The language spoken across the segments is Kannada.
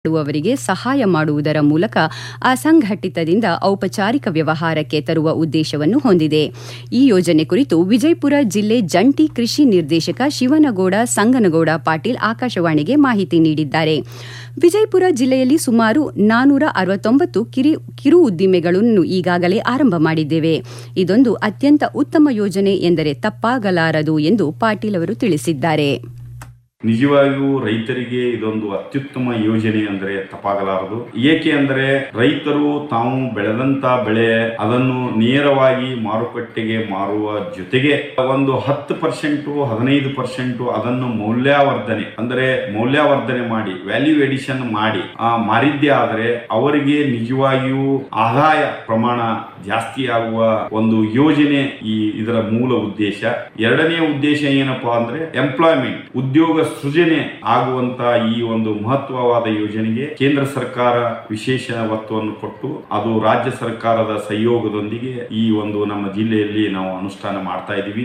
ಮಾಡುವವರಿಗೆ ಸಹಾಯ ಮಾಡುವುದರ ಮೂಲಕ ಅಸಂಘಟಿತದಿಂದ ಔಪಚಾರಿಕ ವ್ಯವಹಾರಕ್ಕೆ ತರುವ ಉದ್ದೇಶವನ್ನು ಹೊಂದಿದೆ ಈ ಯೋಜನೆ ಕುರಿತು ವಿಜಯಪುರ ಜಿಲ್ಲೆ ಜಂಟಿ ಕೃಷಿ ನಿರ್ದೇಶಕ ಶಿವನಗೌಡ ಸಂಗನಗೌಡ ಪಾಟೀಲ್ ಆಕಾಶವಾಣಿಗೆ ಮಾಹಿತಿ ನೀಡಿದ್ದಾರೆ ವಿಜಯಪುರ ಜಿಲ್ಲೆಯಲ್ಲಿ ಸುಮಾರು ನಾನೂರ ಅರವತ್ತೊಂಬತ್ತು ಕಿರು ಉದ್ದಿಮೆಗಳನ್ನು ಈಗಾಗಲೇ ಆರಂಭ ಮಾಡಿದ್ದೇವೆ ಇದೊಂದು ಅತ್ಯಂತ ಉತ್ತಮ ಯೋಜನೆ ಎಂದರೆ ತಪ್ಪಾಗಲಾರದು ಎಂದು ಪಾಟೀಲ್ ಅವರು ತಿಳಿಸಿದ್ದಾರೆ ನಿಜವಾಗಿಯೂ ರೈತರಿಗೆ ಇದೊಂದು ಅತ್ಯುತ್ತಮ ಯೋಜನೆ ಅಂದ್ರೆ ತಪ್ಪಾಗಲಾರದು ಏಕೆ ಅಂದ್ರೆ ರೈತರು ತಾವು ಬೆಳೆದಂತ ಬೆಳೆ ಅದನ್ನು ನೇರವಾಗಿ ಮಾರುಕಟ್ಟೆಗೆ ಮಾರುವ ಜೊತೆಗೆ ಒಂದು ಹತ್ತು ಪರ್ಸೆಂಟ್ ಹದಿನೈದು ಪರ್ಸೆಂಟ್ ಅದನ್ನು ಮೌಲ್ಯವರ್ಧನೆ ಅಂದ್ರೆ ಮೌಲ್ಯವರ್ಧನೆ ಮಾಡಿ ವ್ಯಾಲ್ಯೂ ಎಡಿಷನ್ ಮಾಡಿ ಆ ಮಾರಿದ್ದೇ ಆದ್ರೆ ಅವರಿಗೆ ನಿಜವಾಗಿಯೂ ಆದಾಯ ಪ್ರಮಾಣ ಜಾಸ್ತಿ ಆಗುವ ಒಂದು ಯೋಜನೆ ಈ ಇದರ ಮೂಲ ಉದ್ದೇಶ ಎರಡನೇ ಉದ್ದೇಶ ಏನಪ್ಪಾ ಅಂದ್ರೆ ಎಂಪ್ಲಾಯ್ಮೆಂಟ್ ಉದ್ಯೋಗ ಸೃಜನೆ ಆಗುವಂತ ಈ ಒಂದು ಮಹತ್ವವಾದ ಯೋಜನೆಗೆ ಕೇಂದ್ರ ಸರ್ಕಾರ ವಿಶೇಷ ಒತ್ತನ್ನು ಕೊಟ್ಟು ಅದು ರಾಜ್ಯ ಸರ್ಕಾರದ ಸಹಯೋಗದೊಂದಿಗೆ ಈ ಒಂದು ನಮ್ಮ ಜಿಲ್ಲೆಯಲ್ಲಿ ನಾವು ಅನುಷ್ಠಾನ ಮಾಡ್ತಾ ಇದ್ದೀವಿ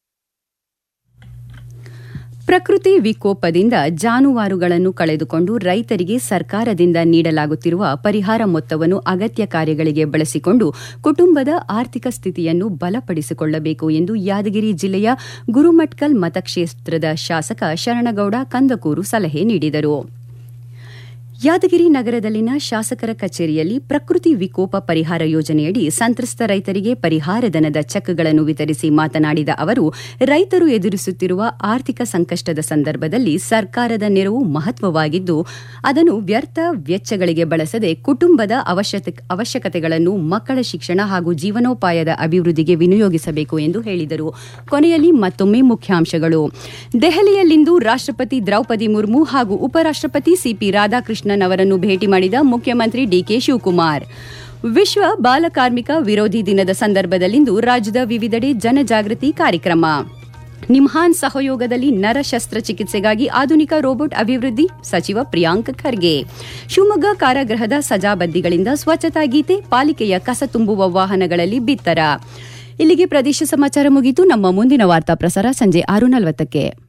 ಪ್ರಕೃತಿ ವಿಕೋಪದಿಂದ ಜಾನುವಾರುಗಳನ್ನು ಕಳೆದುಕೊಂಡು ರೈತರಿಗೆ ಸರ್ಕಾರದಿಂದ ನೀಡಲಾಗುತ್ತಿರುವ ಪರಿಹಾರ ಮೊತ್ತವನ್ನು ಅಗತ್ಯ ಕಾರ್ಯಗಳಿಗೆ ಬಳಸಿಕೊಂಡು ಕುಟುಂಬದ ಆರ್ಥಿಕ ಸ್ಥಿತಿಯನ್ನು ಬಲಪಡಿಸಿಕೊಳ್ಳಬೇಕು ಎಂದು ಯಾದಗಿರಿ ಜಿಲ್ಲೆಯ ಗುರುಮಟ್ಕಲ್ ಮತಕ್ಷೇತ್ರದ ಶಾಸಕ ಶರಣಗೌಡ ಕಂದಕೂರು ಸಲಹೆ ನೀಡಿದರು ಯಾದಗಿರಿ ನಗರದಲ್ಲಿನ ಶಾಸಕರ ಕಚೇರಿಯಲ್ಲಿ ಪ್ರಕೃತಿ ವಿಕೋಪ ಪರಿಹಾರ ಯೋಜನೆಯಡಿ ಸಂತ್ರಸ್ತ ರೈತರಿಗೆ ಪರಿಹಾರಧನದ ಚೆಕ್ಗಳನ್ನು ವಿತರಿಸಿ ಮಾತನಾಡಿದ ಅವರು ರೈತರು ಎದುರಿಸುತ್ತಿರುವ ಆರ್ಥಿಕ ಸಂಕಷ್ಟದ ಸಂದರ್ಭದಲ್ಲಿ ಸರ್ಕಾರದ ನೆರವು ಮಹತ್ವವಾಗಿದ್ದು ಅದನ್ನು ವ್ಯರ್ಥ ವೆಚ್ಚಗಳಿಗೆ ಬಳಸದೆ ಕುಟುಂಬದ ಅವಶ್ಯಕತೆಗಳನ್ನು ಮಕ್ಕಳ ಶಿಕ್ಷಣ ಹಾಗೂ ಜೀವನೋಪಾಯದ ಅಭಿವೃದ್ಧಿಗೆ ವಿನಿಯೋಗಿಸಬೇಕು ಎಂದು ಹೇಳಿದರು ಕೊನೆಯಲ್ಲಿ ಮತ್ತೊಮ್ಮೆ ಮುಖ್ಯಾಂಶಗಳು ದೆಹಲಿಯಲ್ಲಿಂದು ರಾಷ್ಟಪತಿ ದ್ರೌಪದಿ ಮುರ್ಮು ಹಾಗೂ ಉಪರಾಷ್ಟಪತಿ ಸಿಪಿ ರಾಧಾಕೃಷ್ಣನ್ ಅವರನ್ನು ಭೇಟಿ ಮಾಡಿದ ಮುಖ್ಯಮಂತ್ರಿ ಡಿಕೆ ಶಿವಕುಮಾರ್ ವಿಶ್ವ ಬಾಲಕಾರ್ಮಿಕ ವಿರೋಧಿ ದಿನದ ಸಂದರ್ಭದಲ್ಲಿಂದು ರಾಜ್ಯದ ವಿವಿಧೆಡೆ ಜನಜಾಗೃತಿ ಕಾರ್ಯಕ್ರಮ ನಿಮ್ಹಾನ್ ಸಹಯೋಗದಲ್ಲಿ ನರ ಶಸ್ತ್ರಚಿಕಿತ್ಸೆಗಾಗಿ ಆಧುನಿಕ ರೋಬೋಟ್ ಅಭಿವೃದ್ಧಿ ಸಚಿವ ಪ್ರಿಯಾಂಕ್ ಖರ್ಗೆ ಶಿವಮೊಗ್ಗ ಕಾರಾಗೃಹದ ಸಜಾಬಂದಿಗಳಿಂದ ಸ್ವಚ್ಛತಾ ಗೀತೆ ಪಾಲಿಕೆಯ ಕಸ ತುಂಬುವ ವಾಹನಗಳಲ್ಲಿ ಬಿತ್ತರ ಇಲ್ಲಿಗೆ ಪ್ರದೇಶ ಸಮಾಚಾರ ಮುಗಿತು ನಮ್ಮ ಮುಂದಿನ ವಾರ್ತಾ ಪ್ರಸಾರ ಸಂಜೆ ಆರು ನಲವತ್ತಕ್ಕೆ